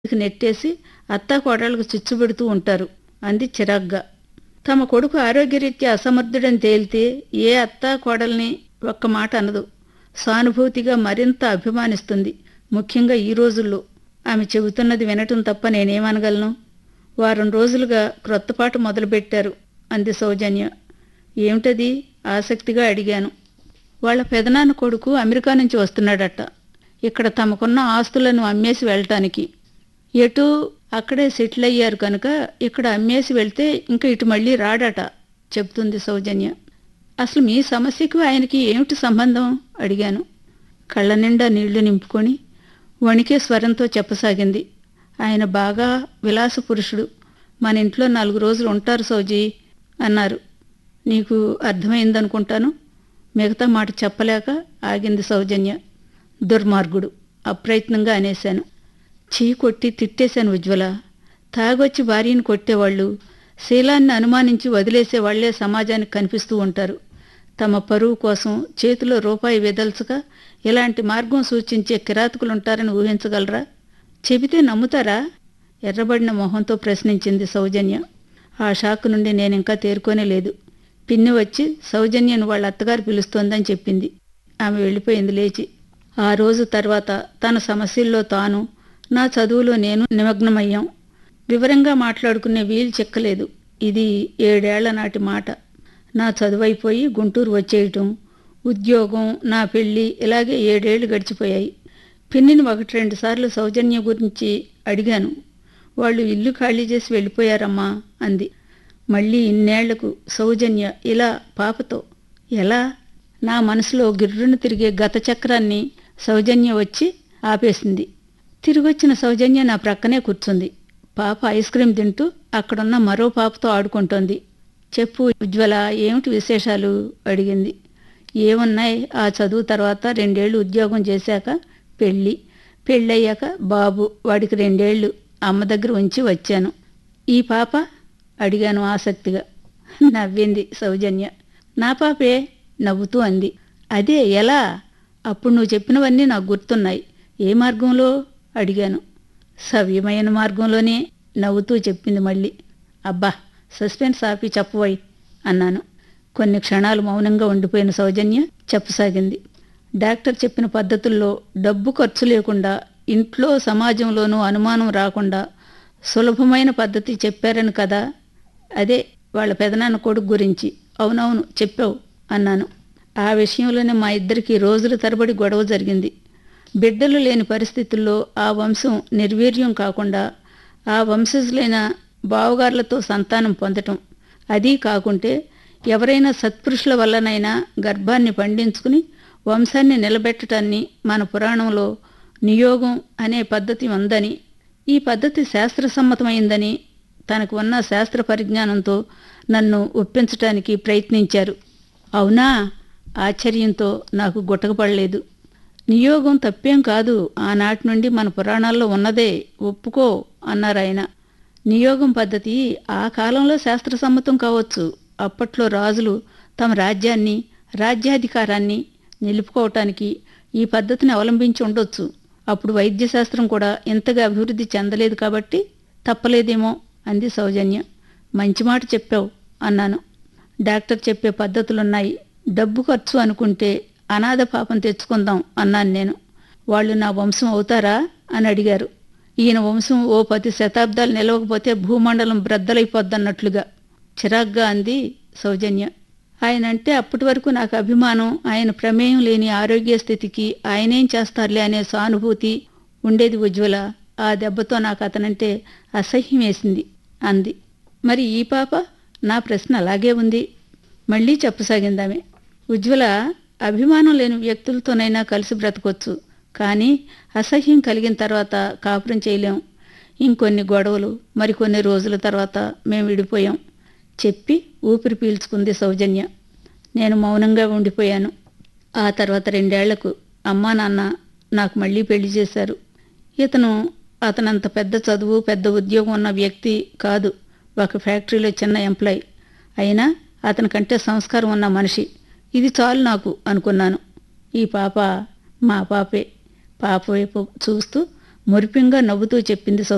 ఇక నెట్టేసి అత్తా కోడళ్ళకు చిచ్చుపెడుతూ ఉంటారు అంది చిరాగ్గా తమ కొడుకు ఆరోగ్యరీత్యా అసమర్థుడని తేలితే ఏ అత్తా కోడల్ని ఒక్క మాట అనదు సానుభూతిగా మరింత అభిమానిస్తుంది ముఖ్యంగా ఈ రోజుల్లో ఆమె చెబుతున్నది వినటం తప్ప నేనేమనగలను వారం రోజులుగా క్రొత్త పాట మొదలుపెట్టారు అంది సౌజన్య ఏమిటది ఆసక్తిగా అడిగాను వాళ్ళ పెదనాన్న కొడుకు అమెరికా నుంచి వస్తున్నాడట ఇక్కడ తమకున్న ఆస్తులను అమ్మేసి వెళ్ళటానికి ఎటు అక్కడే సెటిల్ అయ్యారు కనుక ఇక్కడ అమ్మేసి వెళ్తే ఇంకా ఇటు మళ్ళీ రాడట చెప్తుంది సౌజన్య అసలు మీ సమస్యకు ఆయనకి ఏమిటి సంబంధం అడిగాను కళ్ళ నిండా నీళ్లు నింపుకొని వణికే స్వరంతో చెప్పసాగింది ఆయన బాగా విలాస పురుషుడు మన ఇంట్లో నాలుగు రోజులు ఉంటారు సౌజీ అన్నారు నీకు అర్థమైందనుకుంటాను మిగతా మాట చెప్పలేక ఆగింది సౌజన్య దుర్మార్గుడు అప్రయత్నంగా అనేశాను చీ కొట్టి తిట్టేశాను ఉజ్వల తాగొచ్చి భార్యను కొట్టేవాళ్ళు శీలాన్ని అనుమానించి వదిలేసే వాళ్లే సమాజానికి కనిపిస్తూ ఉంటారు తమ పరువు కోసం చేతిలో రూపాయి వెదల్చక ఇలాంటి మార్గం సూచించే కిరాతకులుంటారని ఊహించగలరా చెబితే నమ్ముతారా ఎర్రబడిన మొహంతో ప్రశ్నించింది సౌజన్య ఆ షాక్ నుండి నేనింకా తేరుకోనే లేదు పిన్ని వచ్చి సౌజన్యను వాళ్ళ అత్తగారు పిలుస్తోందని చెప్పింది ఆమె వెళ్ళిపోయింది లేచి ఆ రోజు తర్వాత తన సమస్యల్లో తాను నా చదువులో నేను నిమగ్నమయ్యాం వివరంగా మాట్లాడుకునే వీలు చెక్కలేదు ఇది ఏడేళ్ల నాటి మాట నా చదువైపోయి గుంటూరు వచ్చేయటం ఉద్యోగం నా పెళ్ళి ఇలాగే ఏడేళ్లు గడిచిపోయాయి పిన్నిని ఒకటి రెండు సార్లు సౌజన్య గురించి అడిగాను వాళ్ళు ఇల్లు ఖాళీ చేసి వెళ్ళిపోయారమ్మా అంది మళ్ళీ ఇన్నేళ్లకు సౌజన్య ఇలా పాపతో ఎలా నా మనసులో గిర్రును తిరిగే గత చక్రాన్ని సౌజన్య వచ్చి ఆపేసింది తిరిగొచ్చిన సౌజన్య నా ప్రక్కనే కూర్చుంది పాప ఐస్ క్రీం తింటూ అక్కడున్న మరో పాపతో ఆడుకుంటోంది చెప్పు ఉజ్వల ఏమిటి విశేషాలు అడిగింది ఏమున్నాయి ఆ చదువు తర్వాత రెండేళ్లు ఉద్యోగం చేశాక పెళ్ళి పెళ్ళయ్యాక బాబు వాడికి రెండేళ్లు అమ్మ దగ్గర ఉంచి వచ్చాను ఈ పాప అడిగాను ఆసక్తిగా నవ్వింది సౌజన్య నా పాపే నవ్వుతూ అంది అదే ఎలా అప్పుడు నువ్వు చెప్పినవన్నీ నాకు గుర్తున్నాయి ఏ మార్గంలో అడిగాను సవ్యమైన మార్గంలోనే నవ్వుతూ చెప్పింది మళ్ళీ అబ్బా సస్పెన్స్ ఆపి చెప్పబోయ్ అన్నాను కొన్ని క్షణాలు మౌనంగా ఉండిపోయిన సౌజన్య చెప్పసాగింది డాక్టర్ చెప్పిన పద్ధతుల్లో డబ్బు ఖర్చు లేకుండా ఇంట్లో సమాజంలోనూ అనుమానం రాకుండా సులభమైన పద్ధతి చెప్పారని కదా అదే వాళ్ళ పెదనాన్న కొడుకు గురించి అవునవును చెప్పావు అన్నాను ఆ విషయంలోనే మా ఇద్దరికి రోజుల తరబడి గొడవ జరిగింది బిడ్డలు లేని పరిస్థితుల్లో ఆ వంశం నిర్వీర్యం కాకుండా ఆ వంశజులైన బావగార్లతో సంతానం పొందటం అదీ కాకుంటే ఎవరైనా సత్పురుషుల వల్లనైనా గర్భాన్ని పండించుకుని వంశాన్ని నిలబెట్టడాన్ని మన పురాణంలో నియోగం అనే పద్ధతి ఉందని ఈ పద్ధతి శాస్త్రసమ్మతమైందని తనకు ఉన్న శాస్త్ర పరిజ్ఞానంతో నన్ను ఒప్పించటానికి ప్రయత్నించారు అవునా ఆశ్చర్యంతో నాకు గుట్టకపడలేదు నియోగం తప్పేం కాదు ఆనాటి నుండి మన పురాణాల్లో ఉన్నదే ఒప్పుకో అన్నారాయన నియోగం పద్ధతి ఆ కాలంలో శాస్త్రసమ్మతం కావచ్చు అప్పట్లో రాజులు తమ రాజ్యాన్ని రాజ్యాధికారాన్ని నిలుపుకోవటానికి ఈ పద్ధతిని అవలంబించి ఉండొచ్చు అప్పుడు వైద్యశాస్త్రం కూడా ఇంతగా అభివృద్ధి చెందలేదు కాబట్టి తప్పలేదేమో అంది సౌజన్య మంచి మాట చెప్పావు అన్నాను డాక్టర్ చెప్పే పద్ధతులున్నాయి డబ్బు ఖర్చు అనుకుంటే అనాథ పాపం తెచ్చుకుందాం అన్నాను నేను వాళ్ళు నా వంశం అవుతారా అని అడిగారు ఈయన వంశం ఓ పది శతాబ్దాలు నిలవకపోతే భూమండలం బ్రద్దలైపోద్దన్నట్లుగా చిరాగ్గా అంది సౌజన్య ఆయన అంటే అప్పటి వరకు నాకు అభిమానం ఆయన ప్రమేయం లేని ఆరోగ్య స్థితికి ఆయనేం చేస్తారులే అనే సానుభూతి ఉండేది ఉజ్వల ఆ దెబ్బతో నాకు అతనంటే అసహ్యం వేసింది అంది మరి ఈ పాప నా ప్రశ్న అలాగే ఉంది మళ్ళీ చెప్పసాగిందామె ఉజ్వల అభిమానం లేని వ్యక్తులతోనైనా కలిసి బ్రతకొచ్చు కానీ అసహ్యం కలిగిన తర్వాత కాపురం చేయలేం ఇంకొన్ని గొడవలు మరికొన్ని రోజుల తర్వాత మేము విడిపోయాం చెప్పి ఊపిరి పీల్చుకుంది సౌజన్య నేను మౌనంగా ఉండిపోయాను ఆ తర్వాత రెండేళ్లకు అమ్మా నాన్న నాకు మళ్ళీ పెళ్లి చేశారు ఇతను అతనంత పెద్ద చదువు పెద్ద ఉద్యోగం ఉన్న వ్యక్తి కాదు ఒక ఫ్యాక్టరీలో చిన్న ఎంప్లాయ్ అయినా అతని కంటే సంస్కారం ఉన్న మనిషి ఇది చాలు నాకు అనుకున్నాను ఈ పాప మా పాపే పాప వైపు చూస్తూ మురిపింగా నవ్వుతూ చెప్పింది సౌ